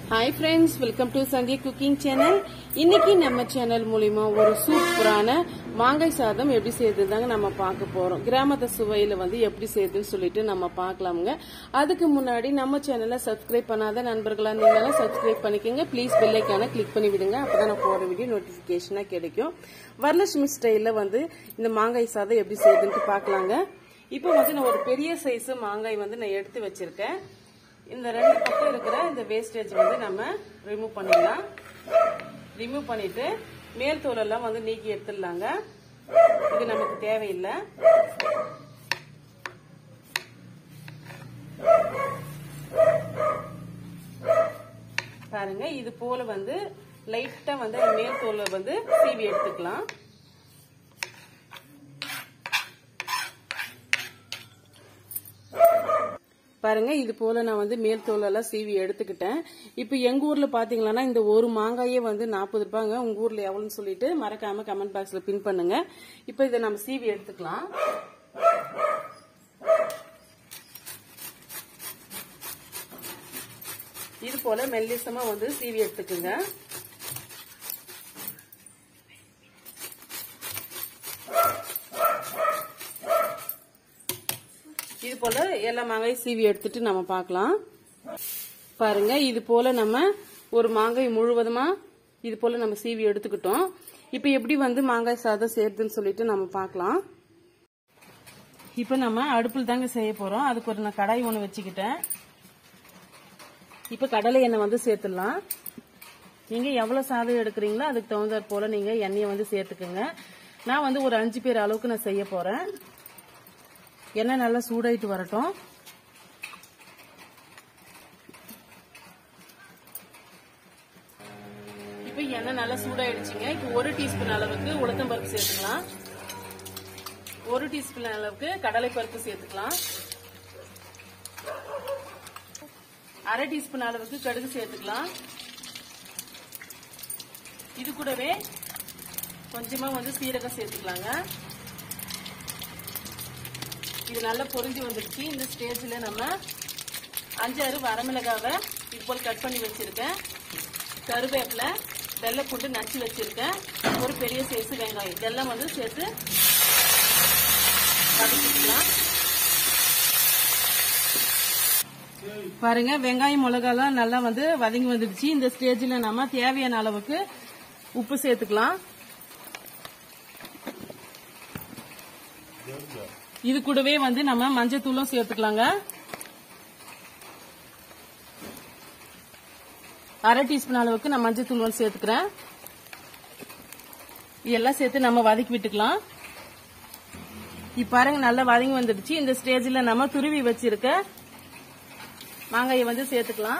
hi friends welcome to Sandhya cooking channel இன்னைக்கு நம்ம channel மூலியமா ஒரு சூப்பரான மாங்காய் சாதம் எப்படி செய்யறதுதாங்க நம்ம பார்க்க போறோம் கிராமத்து சுவையில வந்து எப்படி செய்யுதுன்னு சொல்லிட்டு நம்ம பார்க்கலாமுங்க அதுக்கு முன்னாடி நம்ம சேனலை சப்ஸ்கிரைப் பண்ணாத நண்பர்களா இருந்தீங்கன்னா சப்ஸ்கிரைப் பண்ணிக்கோங்க ப்ளீஸ் பெல்லைக்கான கிளிக் பண்ணி விடுங்க அப்பதான் நான் போற வீடியோ நோட்டிபிகேஷனா கிடைக்கும் வரலட்சுமி ஸ்டைல்ல வந்து இந்த மாங்காய் சாதம் எப்படி செய்யுதுன்ட்டு பார்க்கலாங்க இப்போ வந்து நான் ஒரு பெரிய சைஸ் மாங்காய் வந்து நான் எடுத்து வச்சிருக்கேன் இந்த ரெண்டு பக்கம் இருக்கிற இந்த வேஸ்டேஜ் வந்து நம்ம ரிமூவ் பண்ணிடலாம் ரிமூவ் பண்ணிட்டு மேல் தோலெல்லாம் வந்து நீக்கி எடுத்துடலாங்க இது நமக்கு தேவையில்லை பாருங்க இது போல வந்து லைட்டா வந்து அந்த மேல் தோலை வந்து சீவி எடுத்துக்கலாம் பாருங்க இது போல நான் வந்து மேல் தோலெல்லாம் சீவி எடுத்துக்கிட்டேன் இப்போ எங்க ஊர்ல பாத்தீங்கன்னா இந்த ஒரு மாங்காயே வந்து நாற்பது ரூபாங்க உங்க ஊர்ல எவ்வளவுன்னு சொல்லிட்டு மறக்காம கமெண்ட் பாக்ஸ்ல பின் பண்ணுங்க இப்போ இதை நம்ம சீவி எடுத்துக்கலாம் இது போல மெல்லிசமா வந்து சீவி எடுத்துக்குங்க இது போல எல்லா மாங்காயும் சீவி எடுத்துட்டு நம்ம பார்க்கலாம் பாருங்க இது போல நம்ம ஒரு மாங்காய் முழுவதுமா இது போல நம்ம சீவி எடுத்துக்கிட்டோம் இப்போ எப்படி வந்து மாங்காய் சாதம் செய்யறதுன்னு சொல்லிட்டு நம்ம பார்க்கலாம் இப்போ நம்ம அடுப்பில் தாங்க செய்ய போறோம் அதுக்கு ஒரு நான் கடாய் ஒன்று வச்சுக்கிட்டேன் இப்போ கடலை எண்ணெய் வந்து சேர்த்துடலாம் நீங்க எவ்வளவு சாதம் எடுக்கிறீங்களோ அதுக்கு தகுந்தாற் போல நீங்க எண்ணெயை வந்து சேர்த்துக்குங்க நான் வந்து ஒரு அஞ்சு பேர் அளவுக்கு நான் செய்ய போறேன் எண்ணெய் நல்லா சூடாயிட்டு வரட்டும் இப்போ எண்ணெய் நல்லா சூடாயிடுச்சுங்க இப்போ ஒரு டீஸ்பூன் அளவுக்கு உளுத்தம் பருப்பு சேர்த்துக்கலாம் ஒரு டீஸ்பூன் அளவுக்கு கடலை பருப்பு சேர்த்துக்கலாம் அரை டீஸ்பூன் அளவுக்கு கடுகு சேர்த்துக்கலாம் இது கூடவே கொஞ்சமா வந்து சீரகம் சேர்த்துக்கலாங்க இது நல்லா பொரிஞ்சு வந்துடுச்சு இந்த ஸ்டேஜில் நம்ம அஞ்சாறு வரமிளகாவை இது போல் கட் பண்ணி வச்சிருக்கேன் கருவேப்பிலை வெள்ளை போட்டு நச்சு வச்சிருக்கேன் ஒரு பெரிய சைஸ் வெங்காயம் இதெல்லாம் வந்து சேர்த்து வதக்கிக்கலாம் பாருங்க வெங்காயம் மிளகாலாம் நல்லா வந்து வதங்கி வந்துடுச்சு இந்த ஸ்டேஜில் நம்ம தேவையான அளவுக்கு உப்பு சேர்த்துக்கலாம் இது கூடவே வந்து நம்ம மஞ்சத்தூளும் சேர்த்துக்கலாங்க அரை டீஸ்பூன் அளவுக்கு நான் மஞ்சத்தூள் வந்து சேர்த்துக்கிறேன் இதெல்லாம் சேர்த்து நம்ம வதக்கி விட்டுக்கலாம் இப்ப பாருங்க நல்லா வதங்கி வந்துடுச்சு இந்த ஸ்டேஜில் நம்ம துருவி வச்சிருக்க மாங்காயை வந்து சேர்த்துக்கலாம்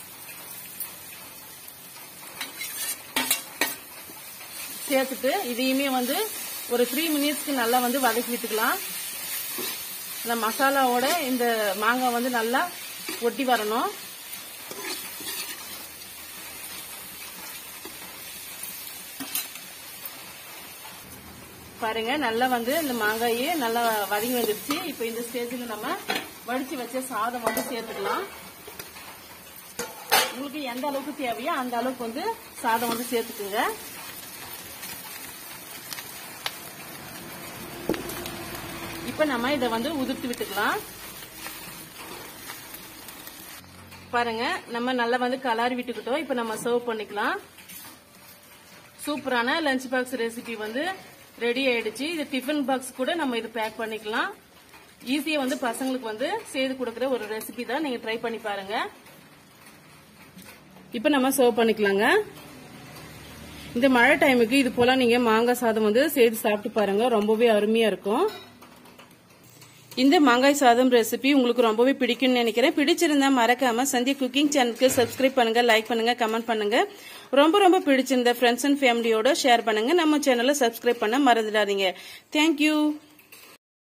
சேர்த்துட்டு இதையுமே வந்து ஒரு த்ரீ மினிட்ஸ்க்கு நல்லா வந்து வதக்கி விட்டுக்கலாம் இந்த மசாலாவோட இந்த மாங்காய் வந்து நல்லா ஒட்டி வரணும் பாருங்க நல்லா வந்து இந்த மாங்காயே நல்லா வதங்கி வந்துருச்சு இப்போ இந்த ஸ்டேஜில் நம்ம வடிச்சு வச்ச சாதம் வந்து சேர்த்துக்கலாம் உங்களுக்கு எந்த அளவுக்கு தேவையோ அந்த அளவுக்கு வந்து சாதம் வந்து சேர்த்துக்குங்க இப்ப நம்ம இதை வந்து உதிர்த்து விட்டுக்கலாம் பாருங்க நம்ம நல்லா வந்து கலாரி விட்டுக்கிட்டோம் இப்ப நம்ம சர்வ் பண்ணிக்கலாம் சூப்பரான லஞ்ச் பாக்ஸ் ரெசிபி வந்து ரெடி ஆயிடுச்சு இது டிஃபன் பாக்ஸ் கூட நம்ம இது பேக் பண்ணிக்கலாம் ஈஸியா வந்து பசங்களுக்கு வந்து செய்து கொடுக்குற ஒரு ரெசிபி தான் நீங்க ட்ரை பண்ணி பாருங்க இப்ப நம்ம சர்வ் பண்ணிக்கலாங்க இந்த மழை டைமுக்கு இது போல நீங்க மாங்காய் சாதம் வந்து செய்து சாப்பிட்டு பாருங்க ரொம்பவே அருமையா இருக்கும் இந்த மாங்காய் சாதம் ரெசிபி உங்களுக்கு ரொம்பவே பிடிக்கும்னு நினைக்கிறேன் பிடிச்சிருந்தா மறக்காம சந்தியா குக்கிங் சேனலுக்கு சப்ஸ்கிரைப் பண்ணுங்க லைக் பண்ணுங்க கமெண்ட் பண்ணுங்க ரொம்ப ரொம்ப பிடிச்சிருந்த ஃப்ரெண்ட்ஸ் அண்ட் ஃபேமிலியோட ஷேர் பண்ணுங்க நம்ம சேனலை சப்ஸ்கிரைப் பண்ண மறந்துடாதீங்க தேங்க்யூ